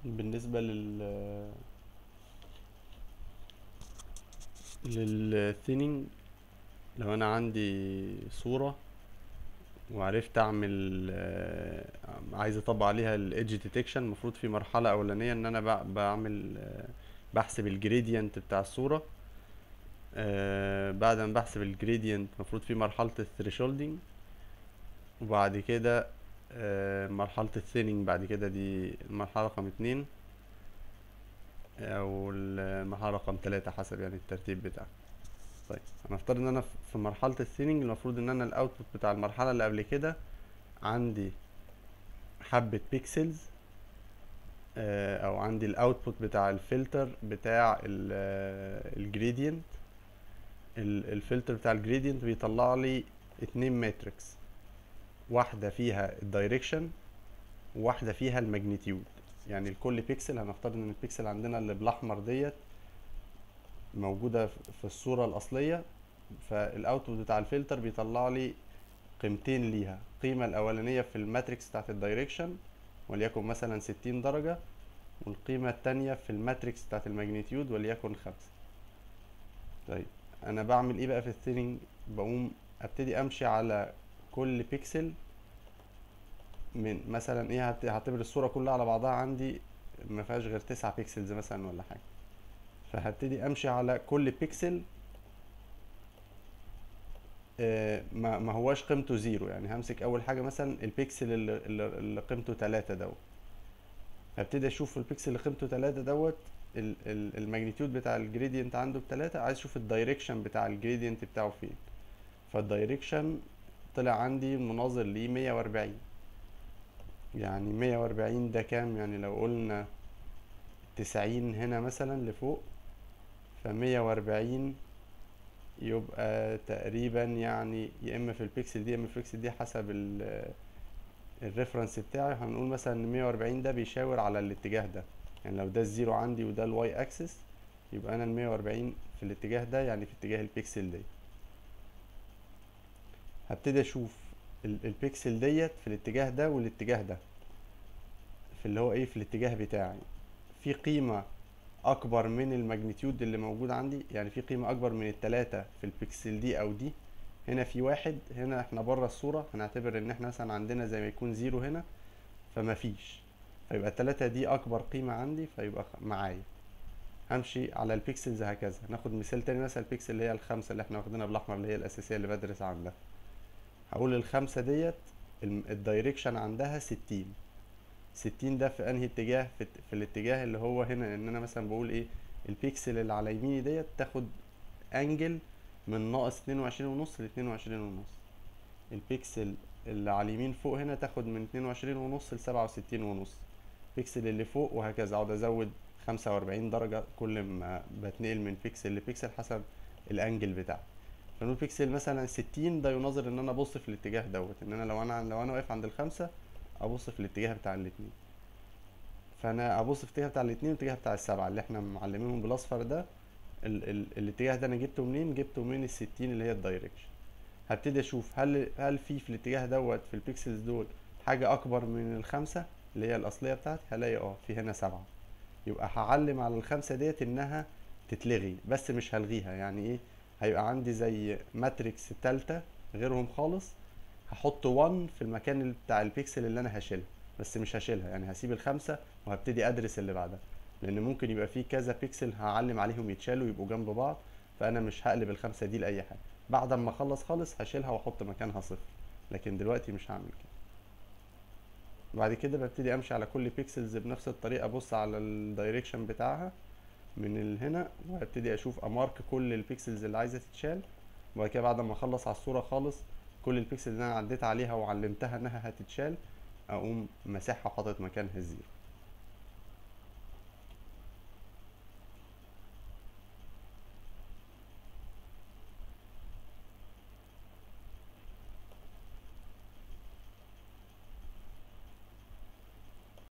بالنسبة لل للثيننج لو انا عندي صورة وعرفت اعمل آه، عايز اطبق عليها الايدج ديتكشن المفروض في مرحلة اولانية ان انا بع- بعمل آه، بحسب الجريدينت بتاع الصورة آه، بعد ما بحسب الجريدينت المفروض في مرحلة الثريشولدينج وبعد كده آه، مرحلة الثيننج بعد كده دي المرحلة رقم اتنين او المرحلة رقم تلاتة حسب يعني الترتيب بتاعها طيب هنفترض ان انا في في مرحلة الثيننج المفروض ان انا الاوتبوت بتاع المرحلة اللي قبل كده عندي حبة بيكسلز او عندي الاوتبوت بتاع الفلتر بتاع الجريدينت الفلتر بتاع الجريدينت بيطلع لي اتنين ماتريكس واحدة فيها الدايركشن وواحدة فيها الماجنتيود يعني لكل بيكسل هنفترض ان البيكسل عندنا اللي بالاحمر ديت موجودة في الصورة الأصلية فالأوتبوت بتاع الفلتر بيطلع لي قيمتين ليها القيمة الأولانية في الماتريكس بتاعت الدايركشن وليكن مثلا ستين درجة والقيمة التانية في الماتريكس بتاعت الماجنتيود وليكن خمسة طيب أنا بعمل إيه بقى في الثيننج بقوم أبتدي أمشي على كل بيكسل من مثلا إيه هعت- هعتبر الصورة كلها على بعضها عندي ما فيهاش غير تسعة بيكسلز مثلا ولا حاجة فهبتدي امشي على كل بيكسل آه، ما ما هواش قيمته زيرو يعني همسك اول حاجه مثلا البيكسل اللي, اللي اللي قيمته تلاتة دوت هبتدي اشوف البيكسل اللي قيمته تلاتة دوت ال- ال- الماجنتيود بتاع الجريدينت عنده بتلاتة عايز اشوف الدايركشن بتاع الجريدينت بتاعه فين فالدايركشن طلع عندي مناظر ليه مية واربعين يعني مية واربعين ده كام يعني لو قلنا تسعين هنا مثلا لفوق فمية واربعين يبقى تقريبا يعني يا اما في البيكسل دي يا اما في البيكسل دي حسب ال- الريفرنس بتاعي هنقول مثلا ان 140 ده بيشاور على الاتجاه ده يعني لو ده الزيرو عندي وده الواي اكسس يبقى انا ال 140 في الاتجاه ده يعني في اتجاه البيكسل دي هبتدي اشوف ال- البيكسل ديت في الاتجاه ده والاتجاه ده في اللي هو ايه في الاتجاه بتاعي في قيمة اكبر من الماجنتيود اللي موجود عندي يعني في قيمة اكبر من التلاتة في البيكسل دي او دي هنا في واحد هنا احنا بره الصورة هنعتبر ان احنا مثلا عندنا زي ما يكون زيرو هنا فما فيش فيبقى التلاتة دي اكبر قيمة عندي فيبقى خ- معايا همشي على البيكسلز هكذا ناخد مثال تاني مثلا البيكسل اللي هي الخمسة اللي احنا واخدينها بالاحمر اللي هي الاساسية اللي بدرس عندها هقول الخمسة ديت الم- الدايركشن عندها ستين ستين ده في انهي اتجاه في, الت- في الاتجاه اللي هو هنا ان انا مثلا بقول ايه البيكسل اللي على يميني ديت تاخد انجل من ناقص اتنين وعشرين ونص لاتنين وعشرين ونص البيكسل اللي على اليمين فوق هنا تاخد من اتنين وعشرين ونص لسبعة وستين ونص البيكسل اللي فوق وهكذا اقعد ازود خمسة واربعين درجة كل ما بتنقل من بيكسل لبيكسل حسب الانجل بتاعي فنقول بيكسل مثلا ستين ده يناظر ان انا ابص في الاتجاه دوت ان انا لو انا لو انا واقف عند الخمسة ابص في الاتجاه بتاع الاتنين فانا ابص في الاتجاه بتاع الاتنين والاتجاه بتاع السبعة اللي احنا معلمينهم بالاصفر ده ال ال الاتجاه ده انا جبته منين جبته من الستين اللي هي الدايركشن هبتدي اشوف هل هل في في الاتجاه دوت في البيكسلز دول حاجة اكبر من الخمسة اللي هي الاصلية بتاعتي هلاقي اه في هنا سبعة يبقى هعلم على الخمسة ديت انها تتلغي بس مش هلغيها يعني ايه هيبقى عندي زي ماتريكس تالتة غيرهم خالص هحط 1 في المكان اللي بتاع البيكسل اللي انا هشيلها بس مش هشيلها يعني هسيب الخمسة وهبتدي ادرس اللي بعدها لان ممكن يبقى في كذا بيكسل هعلم عليهم يتشالوا يبقوا جنب بعض فانا مش هقلب الخمسة دي لاي حاجة بعد ما اخلص خالص هشيلها واحط مكانها صفر لكن دلوقتي مش هعمل كده بعد كده ببتدي امشي على كل بيكسلز بنفس الطريقة ابص على الدايركشن بتاعها من ال- هنا وهبتدي اشوف امارك كل البيكسلز اللي عايزة تتشال وبعد كده بعد ما اخلص على الصورة خالص كل البيكسلز اللي انا عديت عليها وعلمتها انها هتتشال اقوم مسحها وحاطط مكانها الزيرو